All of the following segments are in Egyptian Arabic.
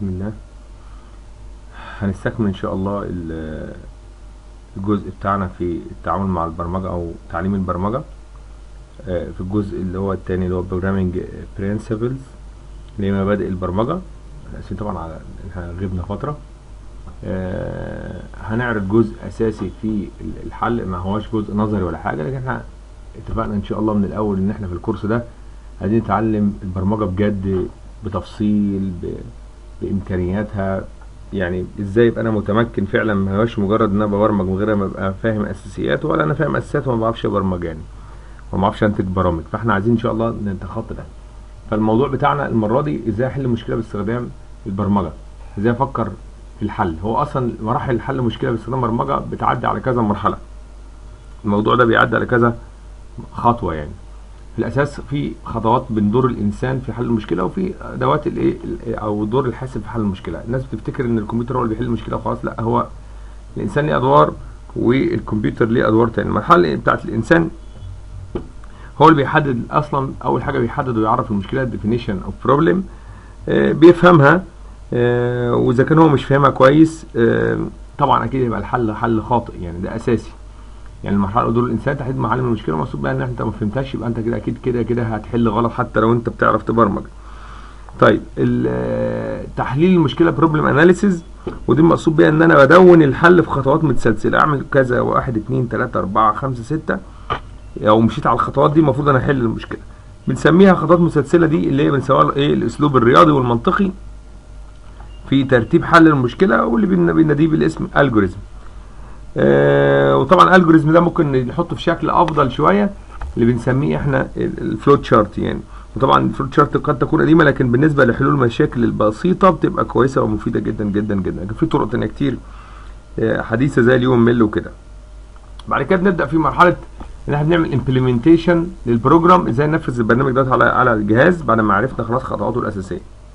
بسم الله هنستكمل ان شاء الله ال- الجزء بتاعنا في التعامل مع البرمجة او تعليم البرمجة آه، في الجزء اللي هو التاني اللي هو programming principles اللي هي مبادئ البرمجة اسفين طبعا على إن احنا غبنا فترة آه، هنعرض جزء اساسي في ال- الحل ما هوش جزء نظري ولا حاجة لكن احنا اتفقنا ان شاء الله من الاول ان احنا في الكورس ده عايزين نتعلم البرمجة بجد بتفصيل ب... بامكانياتها يعني ازاي يبقى انا متمكن فعلا ما هوش مجرد ان انا ببرمج من غير ما ابقى فاهم اساسيات ولا انا فاهم اساسيات وما بعرفش ابرمج يعني وما بعرفش انتج برامج فاحنا عايزين ان شاء الله نتخطى ده فالموضوع بتاعنا المره دي ازاي احل مشكله باستخدام البرمجه ازاي افكر في الحل هو اصلا مراحل حل مشكله باستخدام برمجه بتعدي على كذا مرحله الموضوع ده بيعدي على كذا خطوه يعني في الاساس في خطوات بندور الانسان في حل المشكله وفي ادوات الايه ال- او دور الحاسب في حل المشكله الناس بتفتكر ان الكمبيوتر هو اللي بيحل المشكله وخلاص لا هو الانسان ليه ادوار والكمبيوتر ليه ادوار تانية المرحله بتاعت الانسان هو اللي بيحدد اصلا اول حاجه بيحدد ويعرف المشكله definition of problem آه، بيفهمها آه، واذا كان هو مش فاهمها كويس آه، طبعا اكيد يبقى الحل حل خاطئ يعني ده اساسي يعني المرحله دور الانسان تحديد معالم المشكله المقصود بقى ان انت ما فهمتهاش يبقى انت كده اكيد كده كده هتحل غلط حتى لو انت بتعرف تبرمج طيب ال- آه، تحليل المشكله بروبلم اناليسيز ودي المقصود بيها ان انا بدون الحل في خطوات متسلسله اعمل كذا واحد اتنين تلاته اربعه خمسه سته لو مشيت على الخطوات دي المفروض انا احل المشكله بنسميها خطوات متسلسله دي اللي هي بنسميها ايه الاسلوب الرياضي والمنطقي في ترتيب حل المشكله واللي بن- بناديه بالاسم الجوريزم آه وطبعا الالجوريزم ده ممكن نحطه في شكل افضل شويه اللي بنسميه احنا الفلوت تشارت يعني وطبعا الفلوت تشارت قد تكون قديمه لكن بالنسبه لحلول المشاكل البسيطه بتبقى كويسه ومفيده جدا جدا جدا لكن في طرق تانية كتير آه، حديثه زي اليوم ميل وكده بعد كده بنبدا في مرحله ان احنا بنعمل امبلمنتيشن للبروجرام ازاي ننفذ البرنامج ده على على الجهاز بعد ما عرفنا خلاص خطواته الاساسيه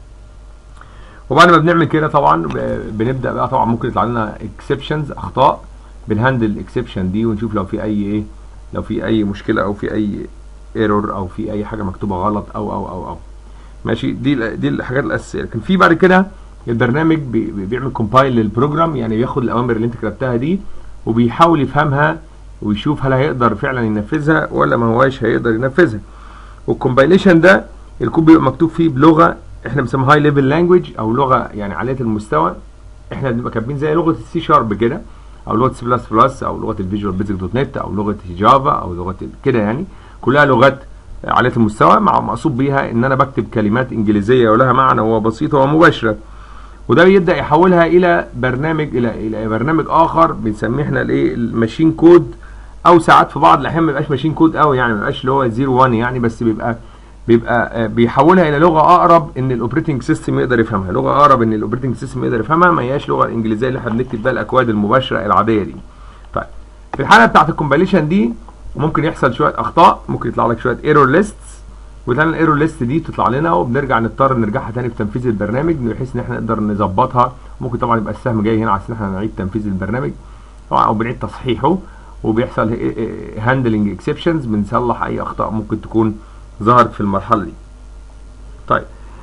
وبعد ما بنعمل كده طبعا ب- بنبدا بقى طبعا ممكن يطلع لنا اكسبشنز اخطاء بنهندل الاكسبشن دي ونشوف لو في اي ايه لو في اي مشكله او في اي ايرور او في اي حاجه مكتوبه غلط او او او او ماشي دي ال- دي الحاجات الاساسيه لكن في بعد كده البرنامج بي- بي- بيعمل كومبايل للبروجرام يعني بياخد الاوامر اللي انت كتبتها دي وبيحاول يفهمها ويشوف هل هيقدر فعلا ينفذها ولا ما هواش هيقدر ينفذها والكومبايليشن ده الكود بيبقى مكتوب فيه بلغه احنا بنسميها هاي ليفل لانجويج او لغه يعني عاليه المستوى احنا بنبقى كاتبين زي لغه السي شارب كده او لغه سي بلس بلس او لغه الفيجوال بيزك دوت نت او لغه جافا او لغه كده يعني كلها لغات عاليه المستوى مع مقصود بيها ان انا بكتب كلمات انجليزيه ولها معنى وبسيطه ومباشره وده بيبدا يحولها الى برنامج الى الى برنامج اخر بنسميه احنا الايه الماشين كود او ساعات في بعض الاحيان ما بيبقاش ماشين كود قوي يعني ما بيبقاش اللي هو 0 1 يعني بس بيبقى بيبقى آه، بيحولها الى لغه اقرب ان الاوبريتنج سيستم يقدر يفهمها لغه اقرب ان الاوبريتنج سيستم يقدر يفهمها ما هياش اللغه الانجليزيه اللي احنا بنكتب بيها الاكواد المباشره العاديه دي طيب في الحاله بتاعت الكومبايليشن دي ممكن يحصل شويه اخطاء ممكن يطلع لك شويه ايرور ليستس وتلاقي الايرور ليست دي تطلع لنا وبنرجع نضطر نرجعها تاني في تنفيذ البرنامج بحيث ان احنا نقدر نظبطها ممكن طبعا يبقى السهم جاي هنا عشان احنا نعيد تنفيذ البرنامج طبعا او بنعيد تصحيحه وبيحصل هاندلنج اكسبشنز بنصلح اي اخطاء ممكن تكون ظهرت في المرحله دي طيب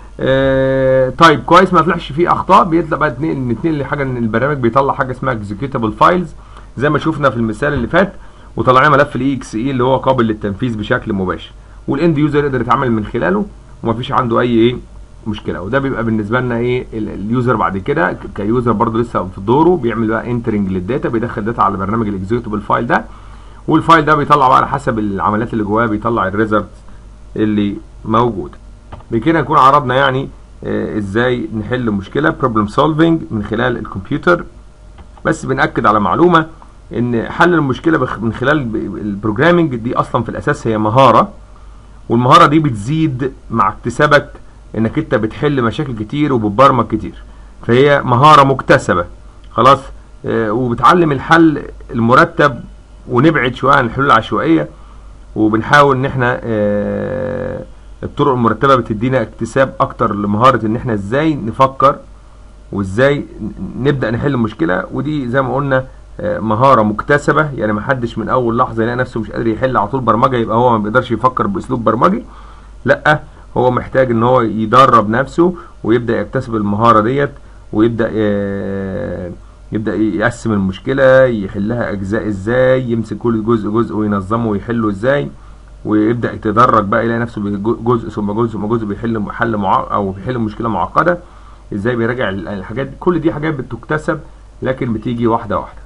آه طيب كويس ما طلعش فيه اخطاء بيطلع بقى اتنين اتنين لحاجه ان البرنامج بيطلع حاجه اسمها اكزيكيوتابل فايلز زي ما شفنا في المثال اللي فات وطلع لنا ملف الاي اكس اي اللي هو قابل للتنفيذ بشكل مباشر والاند يوزر يقدر يتعامل من خلاله ومفيش عنده اي ايه مشكله وده بيبقى بالنسبه لنا ايه ال- اليوزر بعد كده ك- كيوزر برضه لسه في دوره بيعمل بقى انترنج للداتا بيدخل داتا على برنامج الاكزيكيوتابل فايل ده والفايل ده بيطلع بقى على حسب العمليات اللي جواه بيطلع الريزلت اللي موجوده بكده نكون عرضنا يعني آه، ازاي نحل مشكله بروبلم سولفنج من خلال الكمبيوتر بس بنأكد على معلومه ان حل المشكله بخ- من خلال ب- البروجرامنج دي اصلا في الاساس هي مهاره والمهاره دي بتزيد مع اكتسابك انك انت بتحل مشاكل كتير وبتبرمج كتير فهي مهاره مكتسبه خلاص آه، وبتعلم الحل المرتب ونبعد شويه عن الحلول العشوائيه وبنحاول ان احنا آه، الطرق المرتبه بتدينا اكتساب اكتر لمهاره ان احنا ازاي نفكر وازاي ن- نبدا نحل مشكله ودي زي ما قلنا آه، مهاره مكتسبه يعني ما حدش من اول لحظه يلاقي نفسه مش قادر يحل على طول برمجه يبقى هو ما بيقدرش يفكر باسلوب برمجي لا هو محتاج ان هو يدرب نفسه ويبدا يكتسب المهاره ديت ويبدا آه، يبدا يقسم المشكله يحلها اجزاء ازاي يمسك كل جزء جزء وينظمه ويحله ازاي ويبدا يتدرج بقى يلاقي نفسه جزء ثم جزء ثم جزء بيحل حل معقد او بيحل مشكله معقده ازاي بيراجع الحاجات كل دي حاجات بتكتسب لكن بتيجي واحده واحده